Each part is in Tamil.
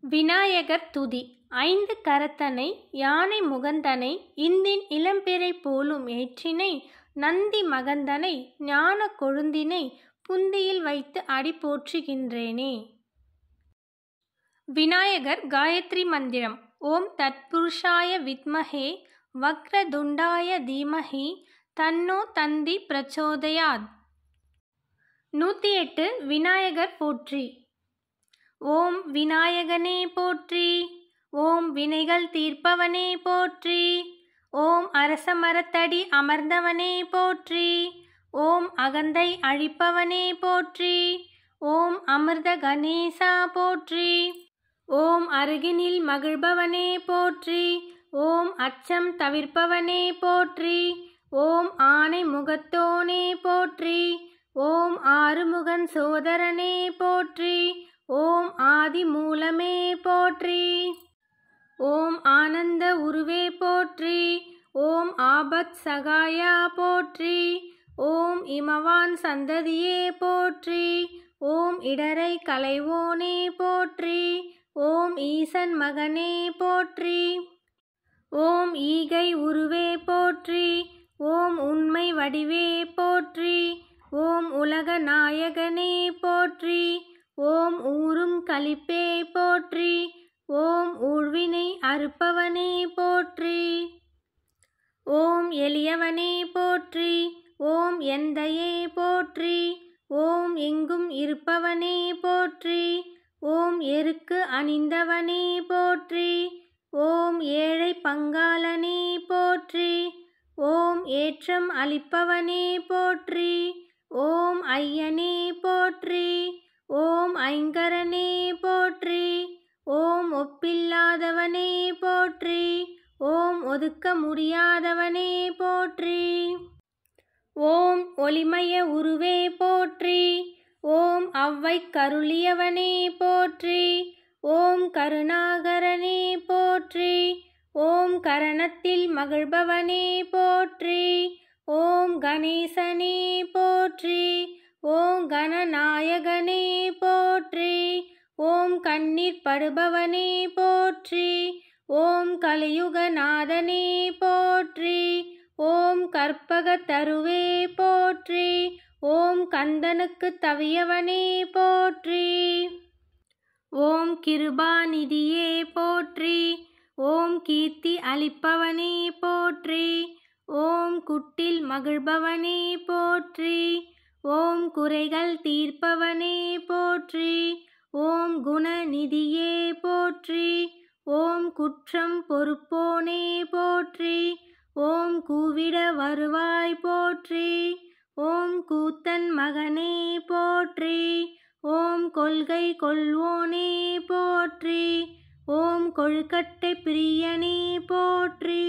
விநாயகர் துதி ஐந்து கரத்தனை யானை முகந்தனை இந்தின் இளம்பிறை போலும் ஏற்றினை நந்தி மகந்தனை ஞானக் கொழுந்தினை புந்தியில் வைத்து அடி போற்றுகின்றேனே விநாயகர் காயத்ரி மந்திரம் ஓம் தத்புருஷாய வித்மஹே வக்ரதுண்டாய தீமஹி தன்னோ தந்தி பிரச்சோதயாத் நூற்றி எட்டு விநாயகர் போற்றி ஓம் விநாயகனே போற்றி ஓம் வினைகள் தீர்ப்பவனே போற்றி ஓம் அரச மரத்தடி அமர்ந்தவனே போற்றி ஓம் அகந்தை அழிப்பவனே போற்றி ஓம் அமிர்த கணேசா போற்றி ஓம் அருகினில் மகிழ்பவனே போற்றி ஓம் அச்சம் தவிர்ப்பவனே போற்றி ஓம் ஆனை முகத்தோனே போற்றி ஓம் ஆறுமுகன் சோதரனே போற்றி ஓம் ஆதி மூலமே போற்றி ஓம் ஆனந்த உருவே போற்றி ஓம் ஆபத் சகாயா போற்றி ஓம் இமவான் சந்ததியே போற்றி ஓம் இடரை களைவோனே போற்றி ஓம் ஈசன் மகனே போற்றி ஓம் ஈகை உருவே போற்றி ஓம் உண்மை வடிவே போற்றி ஓம் உலக நாயகனே போற்றி ஓம் ஊரும் கலிப்பே போற்றி ஓம் ஊழ்வினை அறுப்பவனே போற்றி ஓம் எளியவனே போற்றி ஓம் எந்தையே போற்றி ஓம் எங்கும் இருப்பவனே போற்றி ஓம் எருக்கு அணிந்தவனே போற்றி ஓம் ஏழை பங்காளனே போற்றி ஓம் ஏற்றம் அளிப்பவனே போற்றி ஓம் ஐயனே போற்றி ஓம் ஐங்கரனே போற்றி ஓம் ஒப்பில்லாதவனே போற்றி ஓம் ஒதுக்க முடியாதவனே போற்றி ஓம் ஒளிமய உருவே போற்றி ஓம் அவ்வை கருளியவனே போற்றி ஓம் கருணாகரனே போற்றி ஓம் கரணத்தில் மகிழ்பவனே போற்றி ஓம் கணேசனே போற்றி ஓம் கணநாயகனே போற்றி ஓம் கண்ணீர் படுபவனே போற்றி ஓம் கலியுகநாதனே போற்றி ஓம் கற்பக தருவே போற்றி ஓம் கந்தனுக்கு தவியவனே போற்றி ஓம் கிருபாநிதியே போற்றி ஓம் கீர்த்தி அளிப்பவனே போற்றி ஓம் குட்டில் மகிழ்பவனே போற்றி ஓம் குறைகள் தீர்ப்பவனே போற்றி ஓம் குணநிதியே போற்றி ஓம் குற்றம் பொறுப்போனே போற்றி ஓம் கூவிட வருவாய் போற்றி ஓம் கூத்தன் மகனே போற்றி ஓம் கொள்கை கொள்வோனே போற்றி ஓம் கொழுக்கட்டை பிரியனே போற்றி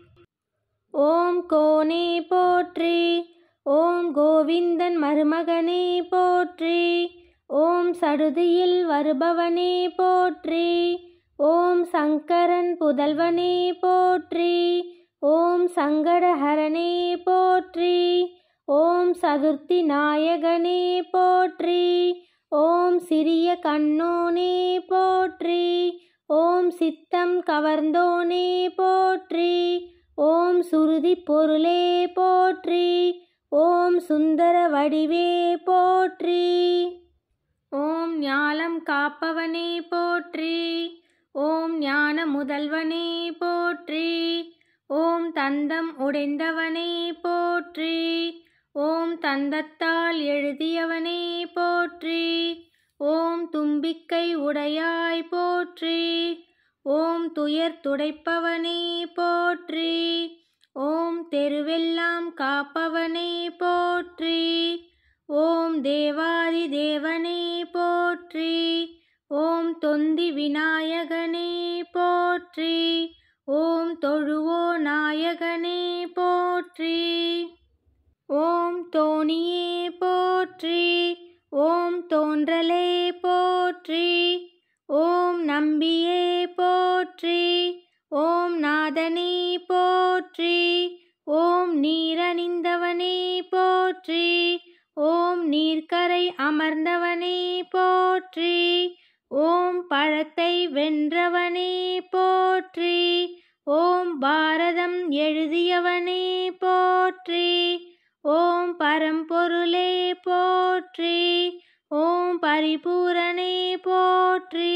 ஓம் கோனே போற்றி ஓம் கோவிந்தன் மருமகனே போற்றி ஓம் சடுதியில் வருபவனே போற்றி ஓம் சங்கரன் புதல்வனே போற்றி ஓம் சங்கடஹரனே போற்றி ஓம் சதுர்த்தி நாயகனே போற்றி ஓம் சிறிய கண்ணோனே போற்றி ஓம் சித்தம் கவர்ந்தோனே போற்றி ஓம் சுருதி பொருளே போற்றி ஓம் சுந்தர வடிவே போற்றி ஓம் ஞாலம் காப்பவனே போற்றி ஓம் ஞான முதல்வனே போற்றி ஓம் தந்தம் உடைந்தவனே போற்றி ஓம் தந்தத்தால் எழுதியவனே போற்றி ஓம் தும்பிக்கை உடையாய் போற்றி ஓம் துயர் துடைப்பவனே போற்றி ஓம் தெருவெல்லாம் காப்பவனே போற்றி ஓம் தேவாதி தேவனே போற்றி ஓம் தொந்தி விநாயகனே போற்றி ஓம் தொழுவோ நாயகனே போற்றி ஓம் தோணியே போற்றி ஓம் தோன்றலே போற்றி ஓம் நம்பியே போற்றி ஓம் நாதனே போற்றி ஓம் நீரணிந்தவனே போற்றி ஓம் நீர்க்கரை அமர்ந்தவனே போற்றி ஓம் பழ பழத்தை வென்றவனே போற்றி ஓம் பாரதம் எழுதியவனே போற்றி ஓம் பரம்பொருளே போற்றி ஓம் பரிபூரணே போற்றி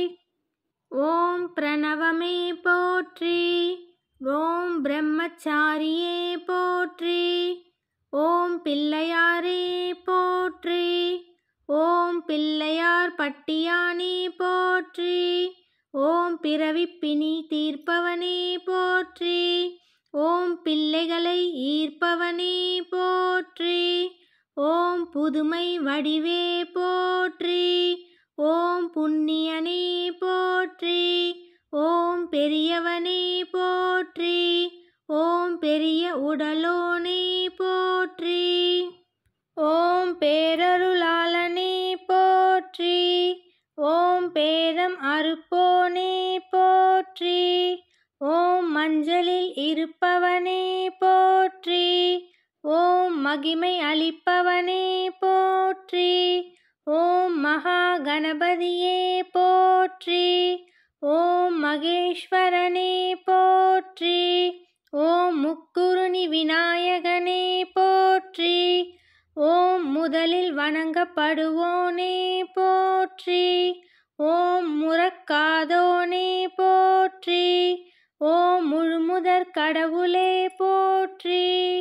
ஓம் பிரணவமே போற்றி ஓம் பிரம்மச்சாரியே போற்றி ஓம் பிள்ளையாரே போற்றி ஓம் பிள்ளையார் பட்டியானே போற்றி ஓம் பிறவிப்பினி தீர்ப்பவனே போற்றி ஓம் பிள்ளைகளை ஈர்ப்பவனே போற்றி ஓம் புதுமை வடிவே போற்றி ஓம் புண்ணியனே போற்றி ஓம் பெரியவனே போற்றி ஓம் பெரிய உடலோனே போற்றி ஓம் பேரருளாளனே போற்றி ஓம் பேதம் அறுப்போனே போற்றி ஓம் மஞ்சளில் இருப்பவனே போற்றி ஓம் மகிமை அளிப்பவனே போற்றி ஓம் மகா கணபதியே போற்றி ஓம் மகேஸ்வரனே போற்றி ஓம் முக்குருணி விநாயகனே போற்றி ஓம் முதலில் வணங்கப்படுவோனே போற்றி ஓம் முறக்காதோனே போற்றி ஓம் முழுமுதற் கடவுளே போற்றி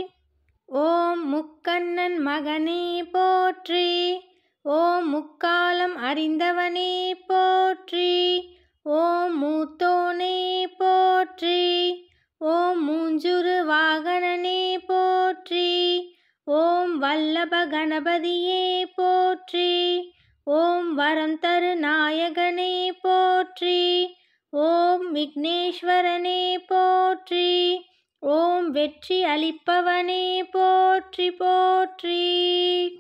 ஓம் முக்கண்ணன் மகனே போற்றி ஓம் முக்காலம் அறிந்தவனே போற்றி ஓம் மூத்தோனே போற்றி ஓம் மூஞ்சுரு வாகனனே போற்றி ஓம் வல்லப கணபதியே போற்றி ஓம் வரம் தரு நாயகனே போற்றி ஓம் விக்னேஸ்வரனே போற்றி ஓம் வெற்றி அளிப்பவனே போற்றி போற்றி